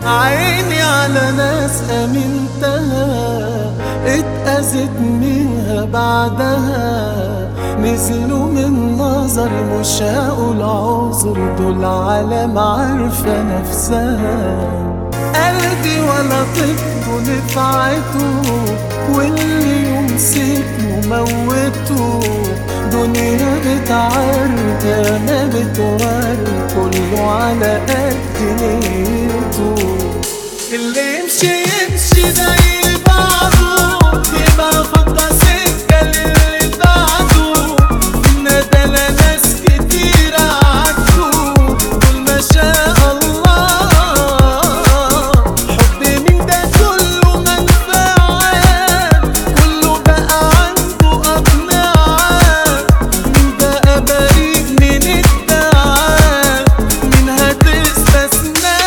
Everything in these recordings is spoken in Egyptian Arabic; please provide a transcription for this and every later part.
عيني على ناس امنتها اتأذت منها بعدها نزلوا من نظري مش هقول عذر دول عالم عارفة نفسها قلبي ولا طب نفعته واللي يمسكه موته دنيا بتعرض انا بتورد كله على قد نيته اللي يمشي يمشي زي بعضه يبقى فضة سكة للي بعده الندى ناس كتير عدوا دول ما شاء الله حب من ده كله منفعة كله بقى عنده أقنعة مين بقى بريء من الدعاء مين هتستثنى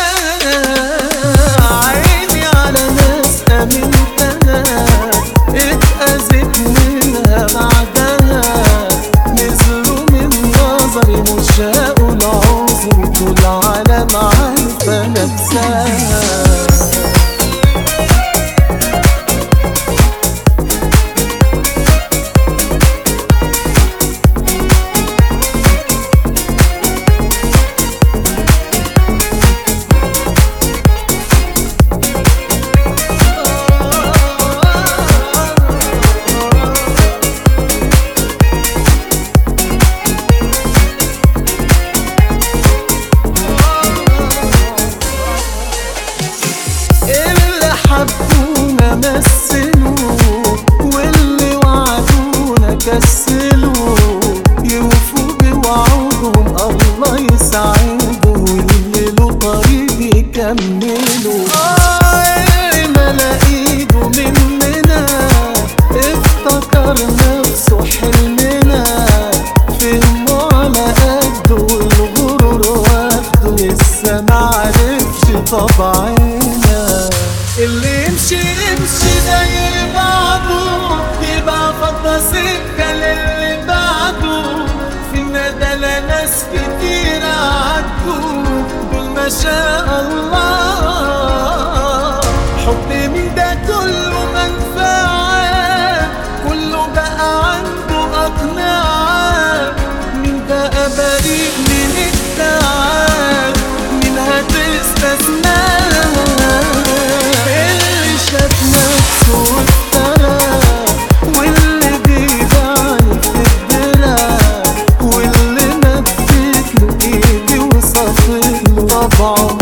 عيني على ناس أمنتها اتأذت منها بعدها نزلوا من نظري مش هقول عذر طول عالم عارفة نفسها اللي حبونا مثلوا واللي وعدونا كسلوا يوفوا بوعودهم الله يسعدهم واللي له طريق يكملوا آه اللي ملا ايده مننا افتكر نفسه حلمنا فهمه على قده والغرور واخده لسه معرفش طبعنا اللي يمشي يمشي زي بعضه يبقى فضى سكة للي بعده في الندى ناس كتير عدوا دول ما شاء الله حب من ده كله منفعة كله بقى عنده أقنعة مين بقى بريء من الدعاء مين هتستثنى اللي شاف نفسه وافترى واللي بيدعني في الدرع واللي مدت له ايدي وصفت له طبعه